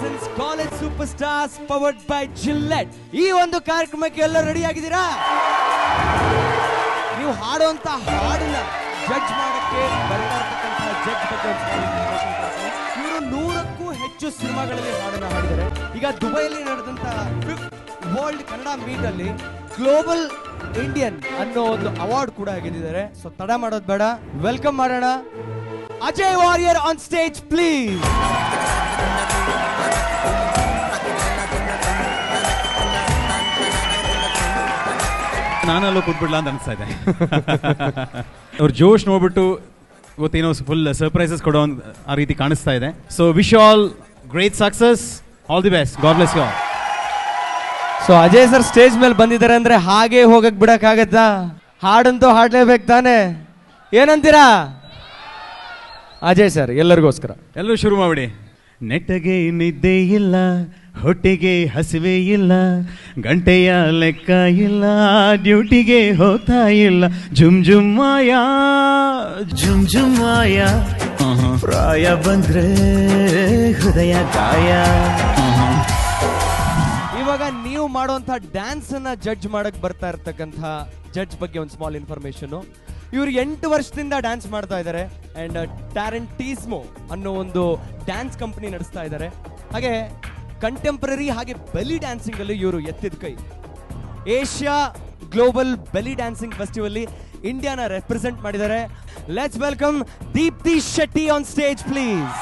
Presence college super stars powered by Gillette ಈ ಒಂದು ಕಾರ್ಯಕ್ರಮಕ್ಕೆ ಎಲ್ಲ ರೆಡಿ ಆಗಿದ್ದೀರಾ ನೀವು ಹಾಡುವಂತ ಹಾಡನ್ನ ಜಡ್ಜ್ ಮಾಡಕ್ಕೆ ಬರ್ತಾ ಇರ್ತಕ್ಕಂತಹ ಜಡ್ಜ್ ಬಗ್ಗೆ ಇವರು ನೂರಕ್ಕೂ ಹೆಚ್ಚು ಸಿನಿಮಾಗಳಲ್ಲಿ ಹಾಡನ್ನ ಹಾಡಿದ್ದಾರೆ ಈಗ ದುಬೈಯಲ್ಲಿ ನಡೆದಂತ ಫಿಫ್ತ್ ವರ್ಲ್ಡ್ ಕನ್ನಡ ಮೀಟ್ ಅಲ್ಲಿ ಗ್ಲೋಬಲ್ ಇಂಡಿಯನ್ ಅನ್ನೋ ಒಂದು ಅವಾರ್ಡ್ ಕೂಡ ಗೆದ್ದಿದ್ದಾರೆ ಸೊ ತಡ ಮಾಡೋದು ಬೇಡ ವೆಲ್ಕಮ್ ಮಾಡೋಣ Ajay Warrier on stage please ನಾನಲ್ಲೂ ಕೂತ್ಬಿಡ್ಲಾ ಅಂತ ಅನಿಸ್ತಾ ಇದೆ ಅವ್ರ ಜೋಶ್ ನೋಡ್ಬಿಟ್ಟು ಇವತ್ತೇನೋ ಫುಲ್ ಸರ್ಪ್ರೈಸಸ್ ಕೊಡೋ ಒಂದ್- ಆ ರೀತಿ ಕಾಣಿಸ್ತಾ ಇದೆ so wish all great success all the best God bless you all so Ajay sir stage ಮೇಲೆ ಬಂದಿದ್ದಾರೆ ಅಂದ್ರೆ ಹಾಗೆ ಹೋಗಕ್ ಬಿಡಕ್ಕಾಗತ್ತಾ ಹಾಡಂತೂ ಹಾಡ್ಲೇಬೇಕು ತಾನೆ ಏನಂತೀರಾ ಅಜಯ್ ಸರ್ ಎಲ್ಲರಿಗೋಸ್ಕರ ಎಲ್ಲರೂ ಶುರು ಮಾಡಿ ನೆಟ್ಟಗೆ ನಿದ್ದೆ ಇಲ್ಲ ಹೊಟ್ಟೆಗೆ ಹಸಿವೆ ಇಲ್ಲ ಗಂಟೆಯ ಲೆಕ್ಕ ಇಲ್ಲ ಡ್ಯೂಟಿಗೆ ಹೋಗ್ತಾ ಇಲ್ಲ ಜುಮ್ ಜುಮ್ ಮಾಯಾ ಜುಮ್ ಜುಮ್ ಮಾಯಾ ಪ್ರಾಯ ಬಂದ್ರೆ ಹೃದಯ ಗಾಯ ಇವಾಗ ನೀವು ಮಾಡುವಂತ ಡ್ಯಾನ್ಸ್ ಅನ್ನ ಜಡ್ಜ್ ಮಾಡಕ್ ಬರ್ತಾ ಇರ್ತಕ್ಕಂಥ ಜಡ್ಜ್ ಬಗ್ಗೆ ಒಂದು ಸ್ಮಾಲ್ ಇನ್ಫಾರ್ಮೇಶನ್ ಇವರು ಎಂಟು ವರ್ಷದಿಂದ ಡ್ಯಾನ್ಸ್ ಮಾಡ್ತಾ ಇದ್ದಾರೆ ಅಂಡ್ ಟ್ಯಾರೆಂಟೀಸ್ಮೋ ಅನ್ನೋ ಒಂದು ಡ್ಯಾನ್ಸ್ ಕಂಪನಿ ನಡೆಸ್ತಾ ಇದ್ದಾರೆ ಹಾಗೆ ಕಂಟೆಂಪ್ರರಿ ಹಾಗೆ ಬೆಲಿ ಡ್ಯಾನ್ಸಿಂಗ್ ಅಲ್ಲಿ ಇವರು ಎತ್ತಿದ ಕೈ Asia global belly dancing festival ಇಂಡಿಯಾನ ರೆಪ್ರೆಸೆಂಟ್ ಮಾಡಿದ್ದಾರೆ let's welcome Deepti Shetty on stage please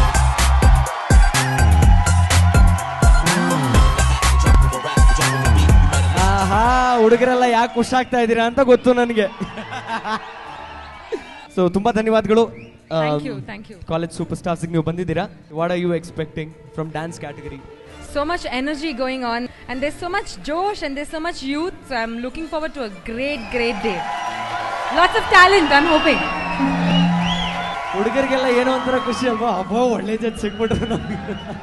ಆಹಾ ಹುಡುಗರೆಲ್ಲ ಯಾಕೆ ಖುಷಾಗ್ತಾ ಇದ್ದೀರಾ ಅಂತ ಗೊತ್ತು ನನಗೆ ಸೊ ತುಂಬಾ ಧನ್ಯವಾದಗಳು Thank you, thank you. College super stars ನೀವು ಬಂದಿದ್ದೀರಾ what are you expecting from dance category So much energy going on, and there's so much josh and there's so much youth. So I'm looking forward to a great, great day. Lots of talent, I'm hoping. ಹುಡುಗರಿಗೆಲ್ಲ ಏನೋ ಒಂಥರ ಖುಷಿ ಅಲ್ವಾ ಅಬ್ಬೋ ಒಳ್ಳೆ ಜಡ್ ಸಿಕ್ಬಿಟ್ರು ನಮಗೆ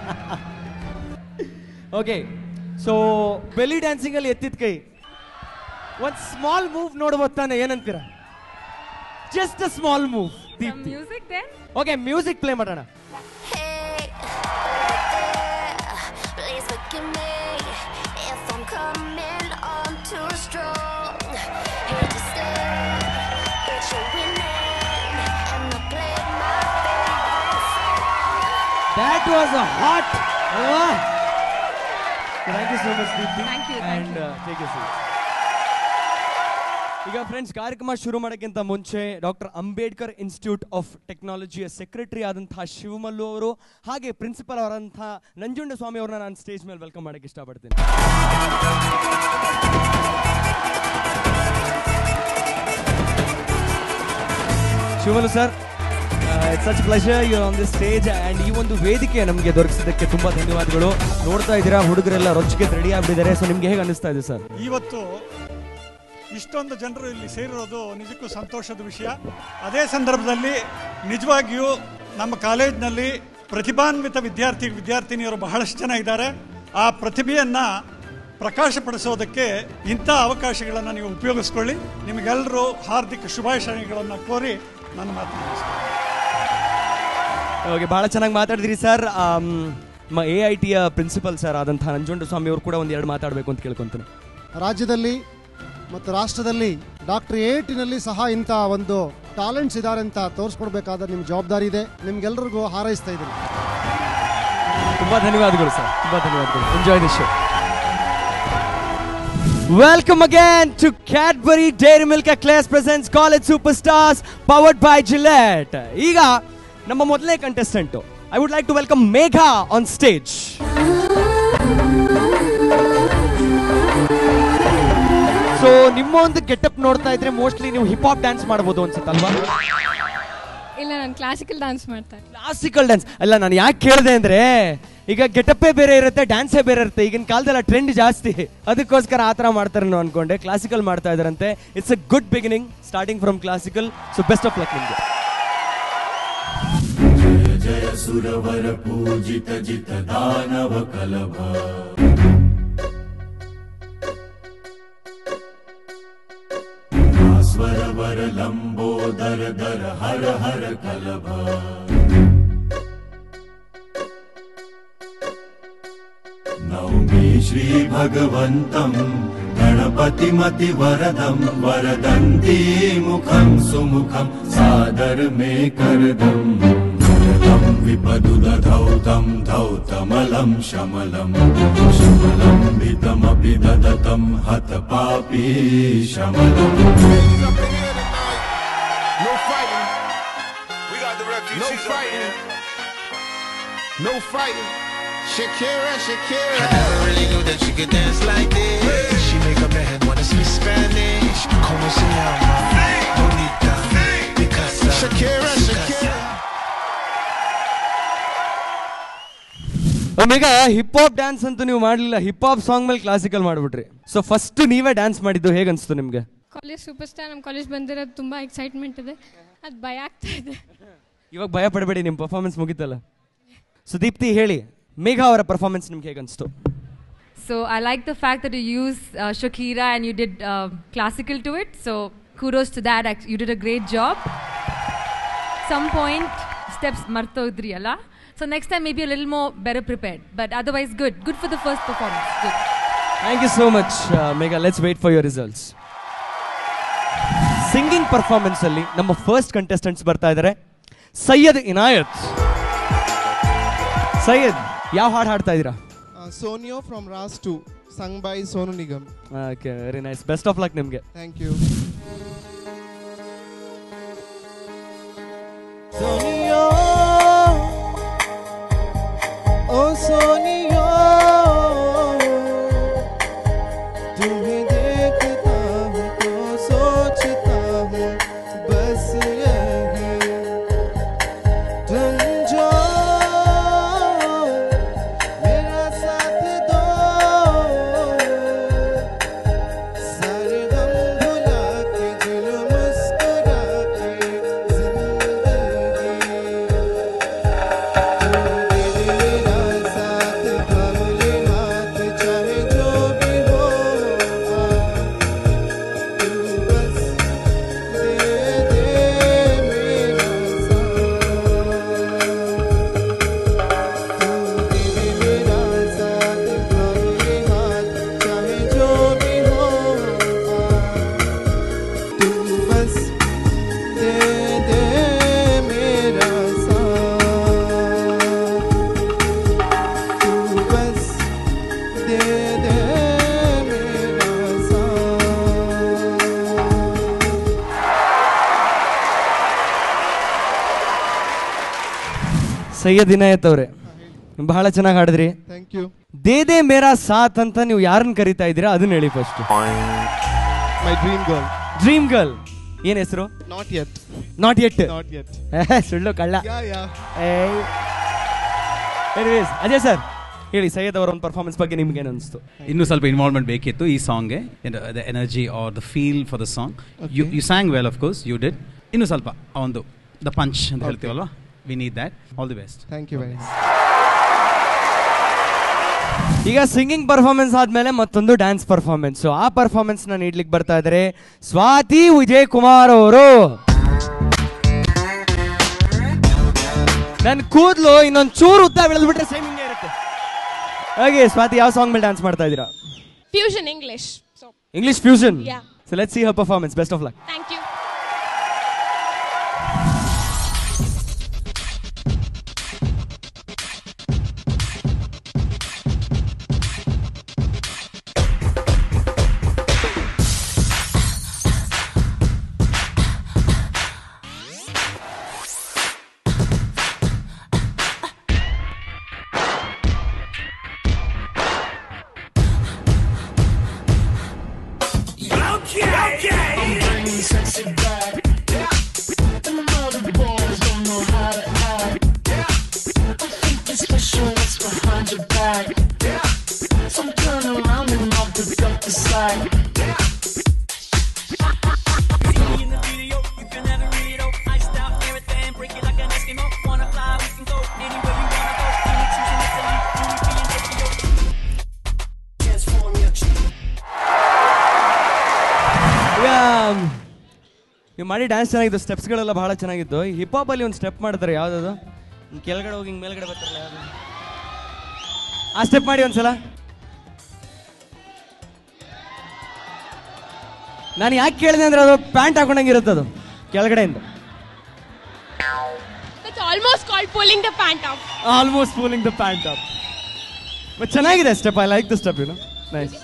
okay so ಬೆಲಿ dancing ಅಲ್ಲಿ ಎತ್ತಿದ ಕೈ ಒಂದ್ ಸ್ಮಾಲ್ ಮೂವ್ ನೋಡ್ಬೋದು ತಾನೆ ಏನಂತೀರಾ just a small move Some music then? Okay music play ಮಾಡೋಣ Please forgive me if I'm coming on too strong. Hate to stay, but you're winning, and I played my favorite song. That was a hot ಅಲ್ವಾ thank you so much Deepti Thank you, thank and take you seat ಈಗ friends ಕಾರ್ಯಕ್ರಮ ಶುರು ಮಾಡೋಕ್ಕಿಂತ ಮುಂಚೆ doctor Ambedkar institute of ಟೆಕ್ನಾಲಜಿಯ secretary ಆದಂತಹ ಶಿವಮಲ್ಲು ಅವರು ಹಾಗೆ ಪ್ರಿನ್ಸಿಪಲ್ ಅವರಂತಹ ನಂಜುಂಡ ಸ್ವಾಮಿ ಅವ್ರನ್ನ ನಾನು ಸ್ಟೇಜ್ ಮೇಲೆ ವೆಲ್ಕಮ್ ಮಾಡಕ್ಕೆ ಇಷ್ಟಪಡ್ತೀನಿ Shivamallu sir it's such pleasure you on the stage and ಈ ಒಂದು ವೇದಿಕೆ ನಮಗೆ ದೊರಕಿಸಿದ್ದಕ್ಕೆ ತುಂಬಾ ಧನ್ಯವಾದಗಳು ನೋಡ್ತಾ ಇದ್ದೀರಾ ಹುಡುಗರೆಲ್ಲ ರೊಚ್ಚಿಗೆ ರೆಡಿ ಆಗ್ಬಿಟ್ಟಿದ್ದಾರೆ ಸೊ ನಿಮ್ಗೆ ಹೇಗೆ ಅನಿಸ್ತಾ ಇದೆ ಸರ್ ಇವತ್ತು ಇಷ್ಟೊಂದು ಜನರು ಇಲ್ಲಿ ಸೇರಿರೋದು ನಿಜಕ್ಕೂ ಸಂತೋಷದ ವಿಷಯ ಅದೇ ಸಂದರ್ಭದಲ್ಲಿ ನಿಜವಾಗಿಯೂ ನಮ್ಮ ಕಾಲೇಜಿನಲ್ಲಿ ಪ್ರತಿಭಾನ್ವಿತ ವಿದ್ಯಾರ್ಥಿ ವಿದ್ಯಾರ್ಥಿನಿಯರು ಬಹಳಷ್ಟು ಜನ ಇದ್ದಾರೆ ಆ ಪ್ರತಿಭೆಯನ್ನು ಪ್ರಕಾಶಪಡಿಸೋದಕ್ಕೆ ಇಂಥ ಅವಕಾಶಗಳನ್ನು ನೀವು ಉಪಯೋಗಿಸ್ಕೊಳ್ಳಿ ನಿಮಗೆಲ್ಲರೂ ಹಾರ್ದಿಕ ಶುಭಾಶಯಗಳನ್ನು ಕೋರಿ ನನ್ನ ಮಾತು ಮುಗಿಸ್ತೇನೆ. ಓಕೆ ಬಹಳ ಚೆನ್ನಾಗಿ ಮಾತಾಡಿದ್ರಿ ಸರ್ ಎ ಐ ಟಿಯ ಪ್ರಿನ್ಸಿಪಲ್ ಸರ್ ಆದಂತಹ ನಂಜುಂಡ ಸ್ವಾಮಿ ಅವರು ಕೂಡ ಒಂದು ಎರಡು ಮಾತಾಡಬೇಕು ಅಂತ ಕೇಳ್ಕೊಂತೀನಿ ರಾಜ್ಯದಲ್ಲಿ ಮತ್ತು ರಾಷ್ಟ್ರದಲ್ಲಿ ಡಾಕ್ಟರ್ ಏಟಿನಲ್ಲಿ ಸಹ ಇಂಥ ಒಂದು ಟ್ಯಾಲೆಂಟ್ಸ್ ಇದ್ದಾರೆ ಅಂತ ತೋರಿಸ್ಕೊಡ್ಬೇಕಾದ ನಿಮ್ಮ ಜವಾಬ್ದಾರಿ ಇದೆ ನಿಮ್ಗೆಲ್ರಿಗೂ ಹಾರೈಸ್ತಾ ಇದ್ದೀನಿ ತುಂಬಾ ಧನ್ಯವಾದಗಳು ಸರ್ ತುಂಬಾ ಧನ್ಯವಾದಗಳು enjoy the show welcome again to Cadbury Dairy Milk clays presents college super stars powered by Gillette ಈಗ ನಮ್ಮ ಮೊದಲನೇ contestant I would like to welcome Megha on stage so ನಿಮ್ಮ ಒಂದು ಗೆಟಪ್ ನೋಡ್ತಾ ಇದ್ರೆ ಮೋಸ್ಟ್ಲಿ ನೀವು ಹಿಪ್ ಹಾಪ್ ಡ್ಯಾನ್ಸ್ ಮಾಡ್ಬೋದು ಅನ್ಸುತ್ತಲ್ವಾ ಇಲ್ಲ ನಾನು ಕ್ಲಾಸಿಕಲ್ ಡಾನ್ಸ್ ಮಾಡ್ತಾ ಇದ್ದೀನಿ ಕ್ಲಾಸಿಕಲ್ ಡ್ಯಾನ್ಸ್ ಅಲ್ಲ ನಾನು ಯಾಕೆ ಕೇಳಿದೆ ಅಂದ್ರೆ ಈಗ ಗೆಟಪ್ಪೇ ಬೇರೆ ಇರುತ್ತೆ ಡ್ಯಾನ್ಸೇ ಬೇರೆ ಇರುತ್ತೆ ಈಗಿನ ಕಾಲದಲ್ಲ ಟ್ರೆಂಡ್ ಜಾಸ್ತಿ ಅದಕ್ಕೋಸ್ಕರ ಆ ಥರ ಮಾಡ್ತಾರೆ ನಾನು ಅನ್ಕೊಂಡೆ ಕ್ಲಾಸಿಕಲ್ ಮಾಡ್ತಾ ಇದಾರಂತೆ it's a good beginning starting from classical so best of luck ನಿಮಗೆ श्रीभगवन्तं गणपतिमतिवरदं वरदन्ती मुखं सुमुखं सादर मे करदम् वरदं विपदुदधौ तं धौतमलं शमलं शमलं भितमपि ददतं हतपापी शमलम् No fighting. We got the refugees. No fighting. No fighting. Shakira, Shakira. I never really knew that she could dance like this. She make up her head wanna speak Spanish. Como se llama? Bonita. Picasa. Shakira, Shakira. ಈಗ hip hop dance ಅಂತೂ ನೀವು ಮಾಡಲಿಲ್ಲ hip hop song ಮೇಲೆ classical ಮಾಡ್ಬಿಟ್ರಿ so first ನೀವೇ dance ಮಾಡಿದ್ದು ಹೇಗೆ ಅನಿಸ್ತು ನಿಮಗೆ ಕಾಲೇಜ್ ಸೂಪರ್ ಸ್ಟಾರ್ ನಮ್ಮ ಕಾಲೇಜ್ ಬಂದಿರೋದು ತುಂಬ ಎಕ್ಸೈಟ್ಮೆಂಟ್ ಇದೆ ಅದು ಭಯ ಆಗ್ತಾ ಇದೆ ಇವಾಗ ಭಯ ಪಡಬೇಡಿ ನಿಮ್ಮ ಪರ್ಫಾರ್ಮೆನ್ಸ್ ಮುಗಿತಲ್ಲ ಸೊ ದೀಪ್ತಿ ಹೇಳಿ ಮೇಘ ಅವರ ಪರ್ಫಾರ್ಮೆನ್ಸ್ ನಿಮ್ಗೆ ಹೇಗೆ ಅನಿಸ್ತು So I like the fact that you used uh, Shakira and you did uh, classical to it. So kudos to that. Act- You did a great job. Some point steps martodri alla. So next time maybe a little more better prepared. But otherwise good. Good for the first performance. Good. Thank you so much Megha let's wait for your results singing performance ಅಲ್ಲಿ ನಮ್ಮ first contestants ಬರ್ತಾ ಇದ್ದಾರೆ ಸೈಯದ್ ಇನಾಯತ್ ಸೈಯದ್ ಯಾವ ಹಾಡು ಹಾಡ್ತಾ ಇದ್ದೀರಾ Sonio from Ras 2, sung by Sonu Nigam. Okay very nice best of luck ನಿಮಗೆ Thank you. Sonio, oh Sonio, तुम्हें देखता हूँ तो सोचता हूँ बस यही तुम जो मेरा साथ दो सारे गम भुला के दिल मुस्कुरा के जिंदगी तू दे दे मेरा साथ थाम ले हाथ चाहे जो भी हो तू बस दे दे मेरा मेरा साथ थामे हाथ चाहे जो भी हो तू बस दे दे मेरा साथ तू बस दे दे मेरा साथ ಸೈಯದ್ ಇನಾಯತ್ ಅವರೇ ಬಹಳ ಚೆನ್ನಾಗಿ ಹಾಡಿದ್ರಿ Thank you. ದೇ ದೇ ಮೇರಾ ಸಾಥ್ ಅಂತ ನೀವು ಯಾರನ್ನ ಕರಿತಾ ಇದ್ದೀರಾ ಅದನ್ನ ಹೇಳಿ first My dream girl. Dream girl ಏನ್ ಹೆಸರು Not yet. Not yet Not yet. ಸುಳ್ಳು ಕಳ್ಳ Yeah, yeah. Anyways Ajay sir ಹೇಳಿ ಸೈಯದ್ ಅವರ ಒಂದು ಪರ್ಫಾರ್ಮೆನ್ಸ್ ಬಗ್ಗೆ ನಿಮ್ಗೆ ಏನು ಅನಿಸ್ತು ಇನ್ನೂ ಸ್ವಲ್ಪ ಇನ್ವಾಲ್ವ್ಮೆಂಟ್ ಬೇಕಿತ್ತು ಈ ಸಾಂಗ್ಗೆ the energy or the feel for the song you you sang well of course you did ಇನ್ನೂ ಸ್ವಲ್ಪ ಆ ಒಂದು ದ ಪಂಚ್ ಅಂತ Okay. ಹೇಳ್ತೀವಲ್ವಾ we need that all the best Thank you very much. ಈಗ ಸಿಂಗಿಂಗ್ ಪರ್ಫಾರ್ಮೆನ್ಸ್ ಆದ್ಮೇಲೆ ಮತ್ತೊಂದು dance performance ಆ ಪರ್ಫಾರ್ಮೆನ್ಸ್ ನ ನೀಡ್ಲಿಕ್ಕೆ ಬರ್ತಾ ಇದ್ದಾರೆ ಸ್ವಾತಿ ವಿಜಯ್ ಕುಮಾರ್ ಅವರು ನನ್ನ ಕೂದಲು ಇನ್ನೊಂದು ಚೂರು ಉದ್ದ ಬೆಳೆದ್ಬಿಟ್ರೆ ಸೇಮ್ ಹಿಂಗೆ ಇರುತ್ತೆ ಹಾಗೆ ಸ್ವಾತಿ ಯಾವ ಸಾಂಗ್ ಮೇಲೆ ಡ್ಯಾನ್ಸ್ ಮಾಡ್ತಾ ಇದ್ದೀರಾ fusion English so English fusion Yeah. So let see her performance best of luck thank you I'm bringing sexy back. And the other boys don't know how to act. I think you're special, what's behind your back? So turn around and I'll pick up the slack. ಈಗ ನೀವು ಮಾಡಿ dance ಚೆನ್ನಾಗಿತ್ತು ಸ್ಟೆಪ್ಸ್ಗಳೆಲ್ಲ ಬಹಳ ಚೆನ್ನಾಗಿತ್ತು hip hop ಅಲ್ಲಿ ಒಂದು step ಮಾಡ್ತಾರೆ ಯಾವ್ದದು ಹಿಂಗ್ ಕೆಳಗಡೆ ಹೋಗಿ ಹಿಂಗ್ ಮೇಲ್ಗಡೆ ಬರ್ತಾರಲ್ಲ ಯಾವ್ದು ಆ ಸ್ಟೆಪ್ ಮಾಡಿ ಒಂದ್ಸಲ ನಾನು ಯಾಕೆ ಕೇಳಿದೆ ಅಂದ್ರೆ ಅದು ಪ್ಯಾಂಟ್ ಹಾಕೊಂಡಂಗಿರುತ್ತೆ ಅದು ಕೆಳಗಡೆಯಿಂದ That's almost called pulling the pant off. Almost fooling the pant up but ಚೆನ್ನಾಗಿದೆ step I like the step you know nice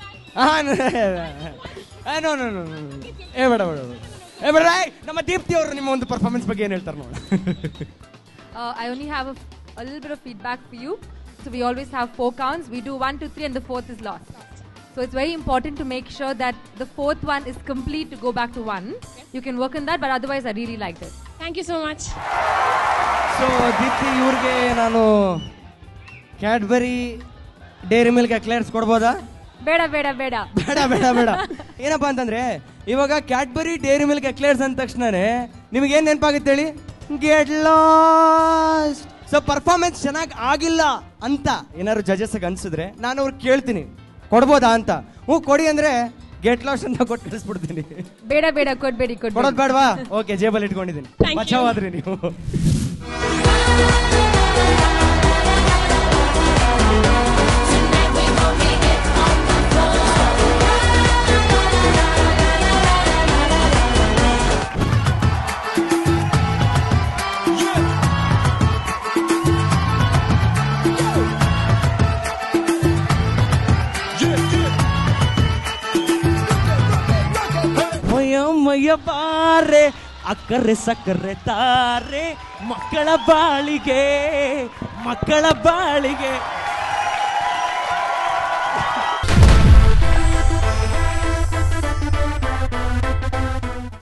no no no ಏ ಬೇಡ ಬೇಡ ಬೇಡ. ಏ ಬೇಡ ಏಯ್, ನಮ್ಮ ದೀಪ್ತಿ ಅವರು ನಿಮ್ಮ ಒಂದು ಪರ್ಫಾರ್ಮೆನ್ಸ್ ಬಗ್ಗೆ ಏನು ಹೇಳ್ತಾರೆ ನೋಡಿ Uh, I only have a, a little bit of feedback for you. So we always have four counts. We do one, two, three, and the fourth is lost. So it's very important to make sure that the fourth one is complete to go back to one. You can work on that, but otherwise, I really liked it. Thank you so much. So Deepti ಇವ್ರಿಗೆ ನಾನು Cadbury Dairy milk Eclairs ಕೊಡ್ಬೋದಾ ಬೇಡ ಬೇಡ ಬೇಡ ಬೇಡ ಬೇಡ ಬೇಡ ಏನಪ್ಪಾ ಅಂತಂದ್ರೆ ಇವಾಗ ಕ್ಯಾಡ್ಬರಿ ಡೈರಿ ಮಿಲ್ಕ್ ಎಕ್ಲೇರ್ಸ್ ಅಂದ ತಕ್ಷಣನೇ ನಿಮಗೆ ಏನ್ ನೆನಪಾಗುತ್ತೆ ಹೇಳಿ ಗೆಟ್ ಲಾಸ್ಟ್ ಸೊ ಪರ್ಫಾರ್ಮೆನ್ಸ್ ಚೆನ್ನಾಗಿ ಆಗಿಲ್ಲ ಅಂತ ಏನಾದ್ರು ಜಜಸ್ ಅನ್ಸಿದ್ರೆ ನಾನು ಅವ್ರಿಗೆ ಕೇಳ್ತೀನಿ ಕೊಡ್ಬೋದಾ ಅಂತ ಹ್ಞೂ ಕೊಡಿ ಅಂದ್ರೆ ಗೆಟ್ ಲಾಸ್ಟ್ ಅಂತ ಕೊಟ್ಟು ಕಳಿಸ್ಬಿಡ್ತೀನಿ ಬೇಡ ಬೇಡ ಕೊಡ್ಬೇಡಿ ಕೊಡೋದು ಕೊಡ್ಬೇಡಿ ಬೇಡವಾ ಓಕೆ ಜೇಬಲ್ಲಿ ಇಟ್ಕೊಂಡಿದ್ದೀನಿ Thank you. ಬಚಾವಾದ್ರಿ ನೀವು ಮಯ ಮಯ ಬಾರೆ ಅಕ್ಕರೆ ಸಕ್ಕರೆ ತಾರೆ ಮಕ್ಕಳ ಬಾಳಿಗೆ ಮಕ್ಕಳ ಬಾಳಿಗೆ